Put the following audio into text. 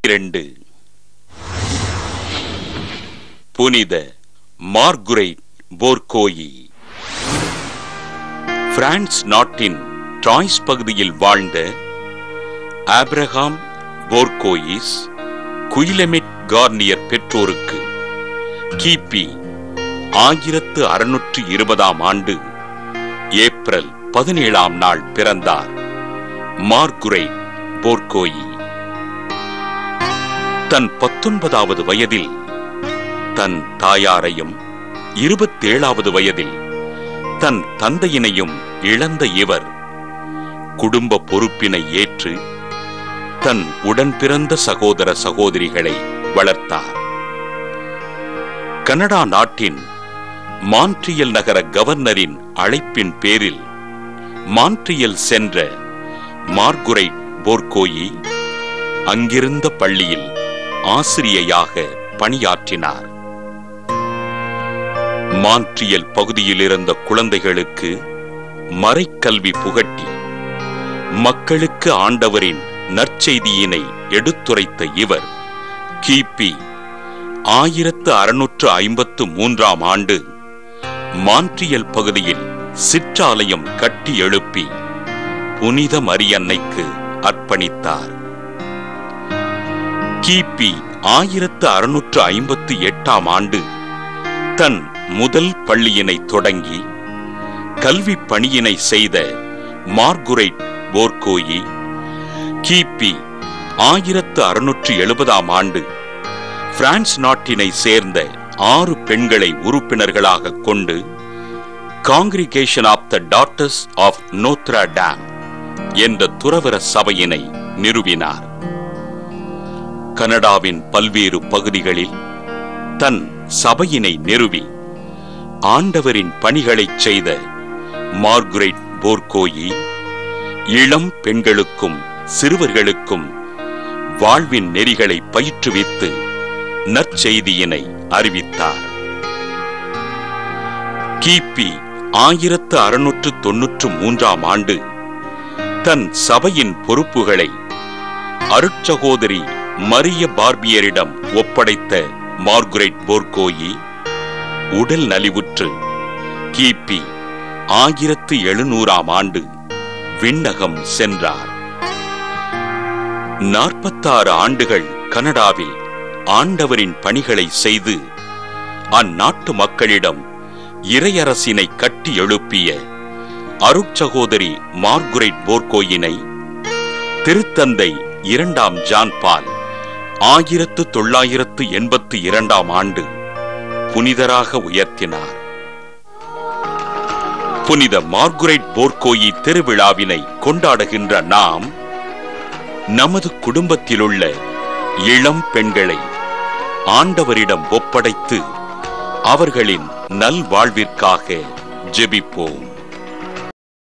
இரண்டு புனித மார்குரைட் போர்கோயி பிரான்ஸ் நாட்டின் டிராய்ஸ் பகுதியில் வாழ்ந்த ஆப்ரஹாம் போர்கோயிஸ் குயிலமெட் கார்னியர் பெற்றோருக்கு கிபி ஆயிரத்து அறுநூற்று இருபதாம் ஆண்டு ஏப்ரல் பதினேழாம் நாள் பிறந்தார் மார்குரைட் போர்கோயி தன் பத்தொன்பதாவது வயதில் தன் தாயாரையும் இருபத்தேழாவது வயதில் தன் தந்தையினையும் இழந்த இவர் குடும்ப பொறுப்பினை ஏற்று தன் உடன் பிறந்த சகோதர சகோதரிகளை வளர்த்தார் கனடா நாட்டின் மான்ட்ரியல் நகர கவர்னரின் அழைப்பின் பேரில் மான்ட்ரியல் சென்ற மார்குரைட் போர்கோயி அங்கிருந்த பள்ளியில் ஆசிரியையாக பணியாற்றினார் மான்ட்ரியல் பகுதியில் இருந்த குழந்தைகளுக்கு மறைக்கல்வி புகட்டி மக்களுக்கு ஆண்டவரின் நற்செய்தியினை எடுத்துரைத்த இவர் கிபி ஆயிரத்து அறுநூற்று ஐம்பத்து மூன்றாம் ஆண்டு மான்ட்ரியல் பகுதியில் சிற்றாலயம் கட்டி எழுப்பி புனித மரியன்னைக்கு அர்ப்பணித்தார் கிபி ஆயிரத்து அறுநூற்று ஐம்பத்து எட்டாம் ஆண்டு தன் முதல் பள்ளியினை தொடங்கி கல்வி பணியினை செய்த மார்குரைட் போர்கோயி கிபி ஆயிரத்து அறுநூற்று எழுபதாம் ஆண்டு பிரான்ஸ் நாட்டினை சேர்ந்த ஆறு பெண்களை உறுப்பினர்களாக கொண்டு congregation of the daughters of Notre Dame என்ற துறவர சபையினை நிறுவினார் கனடாவின் பல்வேறு பகுதிகளில் தன் சபையினை நிறுவி ஆண்டவரின் பணிகளைச் செய்த மார்குரைட் போர்கோயி இளம் பெண்களுக்கும் சிறுவர்களுக்கும் வாழ்வின் நெறிகளை பயிற்றுவித்து நற்செய்தியினை அறிவித்தார் கிபி ஆயிரத்து அறுநூற்று தொன்னூற்று மூன்றாம் ஆண்டு தன் சபையின் பொறுப்புகளை அருட்சகோதரி மரிய பார்பியரிடம் ஒப்படைத்த மார்குரைட் போர்கோயி உடல் நலிவுற்று கிபி ஆயிரத்து எழுநூறாம் ஆண்டு விண்ணகம் சென்றார் நாற்பத்தாறு ஆண்டுகள் கனடாவில் ஆண்டவரின் பணிகளை செய்து அந்நாட்டு மக்களிடம் இறையரசினை கட்டி எழுப்பிய அருட்சகோதரி மார்குரைட் போர்கோயினை திருத்தந்தை இரண்டாம் ஜான் பால் ஆயிரத்து தொள்ளாயிரத்து எண்பத்து இரண்டாம் ஆண்டு புனிதராக உயர்த்தினார் புனித மார்குரைட் போர்கோயி திருவிழாவினை கொண்டாடுகின்ற நாம் நமது குடும்பத்திலுள்ள இளம் பெண்களை ஆண்டவரிடம் ஒப்படைத்து அவர்களின் நல்வாழ்விற்காக ஜெபிப்போம்